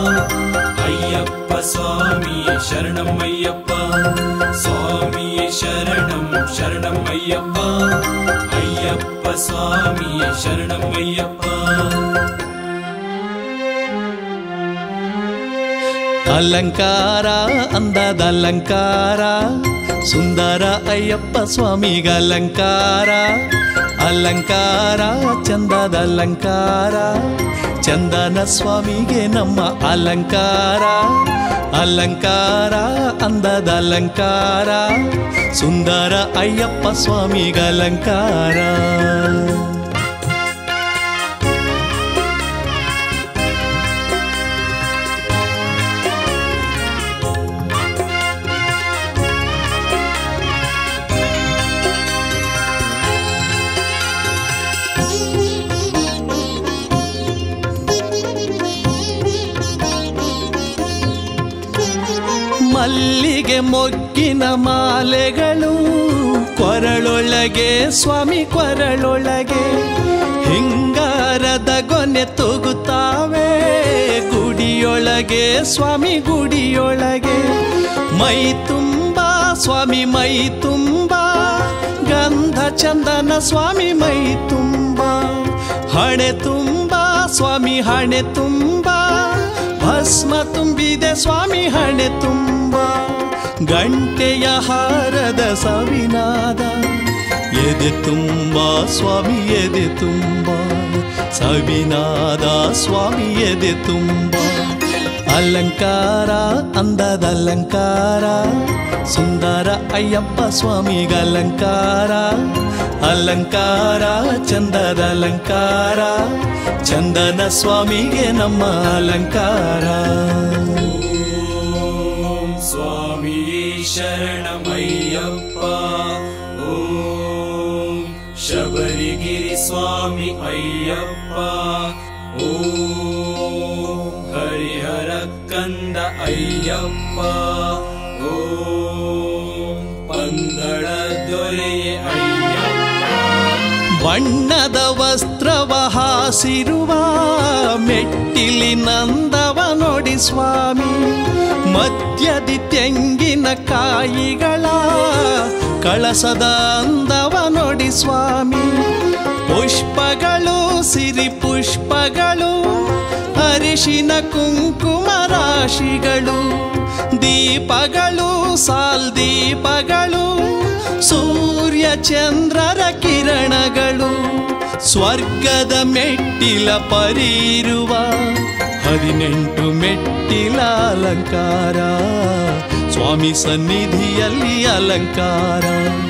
ಅಯ್ಯಪ್ಪ ಸ್ವಾಮಿಯೇ ಶರಣಂ ಅಯ್ಯಪ್ಪ ಸ್ವಾಮಿಯೇ ಶರಣಂ ಶರಣಂ ಅಯ್ಯಪ್ಪ ಅಯ್ಯಪ್ಪ ಸ್ವಾಮಿಯೇ ಶರಣಂ ಅಯ್ಯಪ್ಪ ಅಲಂಕಾರ ಅಂದದ ಅಲಂಕಾರ ಸುಂದರ ಅಯ್ಯಪ್ಪ ಸ್ವಾಮಿಗ ಅಲಂಕಾರ ಅಲಂಕಾರ ಚಂದದ ಅಲಂಕಾರ ಚಂದನ ಸ್ವಾಮಿಗೆ ನಮ್ಮ ಅಲಂಕಾರ ಅಲಂಕಾರ ಅಂದದ ಅಲಂಕಾರ ಸುಂದರ ಅಯ್ಯಪ್ಪ ಸ್ವಾಮಿಗ ಅಲಂಕಾರ ಮಲ್ಲಿಗೆ ಮೊಗ್ಗಿನ ಮಾಲೆಗಳು ಕೊರಳೊಳಗೆ ಸ್ವಾಮಿ ಕೊರಳೊಳಗೆ ಹಿಂಗಾರದ ಗೊನೆ ತೂಗುತ್ತಾವೆ ಗುಡಿಯೊಳಗೆ ಸ್ವಾಮಿ ಗುಡಿಯೊಳಗೆ ಮೈ ತುಂಬ ಸ್ವಾಮಿ ಮೈ ತುಂಬ ಗಂಧ ಚಂದನ ಸ್ವಾಮಿ ಮೈ ತುಂಬ ಹಣೆ ತುಂಬ ಸ್ವಾಮಿ ಹಣೆ ತುಂಬ ಭಸ್ಮ ತುಂಬಿದೆ ಸ್ವಾಮಿ ಹಣೆ ತುಂಬ ಗಂಟೆಯ ಹಾರದ ಸವಿನಾದ ಎದೆ ತುಂಬ ಸ್ವಾಮಿ ಎದೆ ತುಂಬ ಸವಿನಾದ ಸ್ವಾಮಿ ಎದೆ ತುಂಬ ಅಲಂಕಾರ ಅಂದದ ಅಲಂಕಾರ ಸುಂದರ ಅಯ್ಯಪ್ಪ ಸ್ವಾಮಿಗ ಅಲಂಕಾರ ಅಲಂಕಾರ ಚಂದದ ಅಲಂಕಾರ ಚಂದನ ಸ್ವಾಮಿಗೆ ನಮ್ಮ ಅಲಂಕಾರ ಓಂ ಸ್ವಾಮಿಯೇ ಶರಣಮಯ್ಯಪ್ಪ ಓಂ ಶಬರಿಗಿರಿ ಸ್ವಾಮಿ ಅಯ್ಯಪ್ಪ ಓಂ ಹರಿಹರ ಕಂದ ಅಯ್ಯಪ್ಪ ಓಂ ಪಂಗಳ ದೊರೆಯೇ ಅಯ್ಯಪ್ಪ ಬಣ್ಣದ ವಸ್ತ್ರವ ಹಾಸಿರುವ ಮೆಟ್ಟಿಲಿ ನಂದವ ನೋಡಿ ಸ್ವಾಮಿ ಮಧ್ಯದಿ ತೆಂಗಿನ ಕಾಯಿಗಳ ಕಳಸದ ಅಂದವ ನೋಡಿ ಸ್ವಾಮಿ ಪುಷ್ಪಗಳು ಸಿರಿ ಪುಷ್ಪಗಳು ಅರಿಶಿನ ಕುಂಕುಮ ರಾಶಿಗಳು ದೀಪಗಳು ಸಾಲ್ ದೀಪಗಳು ಸೂರ್ಯ ಚಂದ್ರರ ಕಿರಣಗಳು ಸ್ವರ್ಗದ ಮೆಟ್ಟಿಲ ಪರಿರುವ ಹದಿನೆಂಟು ಮೆಟ್ಟಿಲ ಅಲಂಕಾರ ಸ್ವಾಮಿ ಸನ್ನಿಧಿಯಲ್ಲಿ ಅಲಂಕಾರ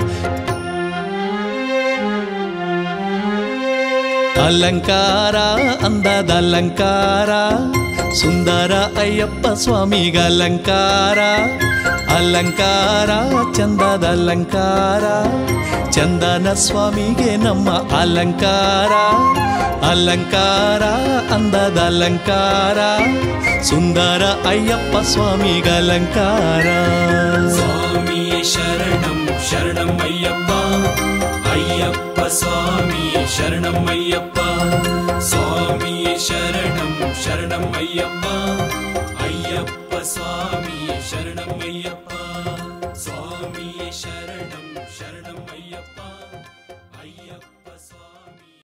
ಅಲಂಕಾರ ಅಂದದ ಅಲಂಕಾರ ಸುಂದರ ಅಯ್ಯಪ್ಪ ಸ್ವಾಮಿಗ ಅಲಂಕಾರ ಅಲಂಕಾರ ಚಂದದ ಅಲಂಕಾರ ಚಂದನ ಸ್ವಾಮಿಗೆ ನಮ್ಮ ಅಲಂಕಾರ ಅಲಂಕಾರ ಅಂದದ ಅಲಂಕಾರ ಸುಂದರ ಅಯ್ಯಪ್ಪ ಸ್ವಾಮಿಗ ಅಲಂಕಾರ ಸ್ವಾಮಿಯೇ ಶರಣಂ ಶರಣಂ ಅಯ್ಯಪ್ಪ ಅಯ್ಯಪ್ಪ ಸ್ವಾಮಿಯೇ ಶರಣಂ ಅಯ್ಯಪ್ಪ ಸ್ವಾಮಿಯೇ ಶರಣಂ ಶರಣಂ ಅಯ್ಯಪ್ಪ ಅಯ್ಯಪ್ಪ ಸ್ವಾಮಿಯೇ ಶರಣಂ ಅಯ್ಯಪ್ಪ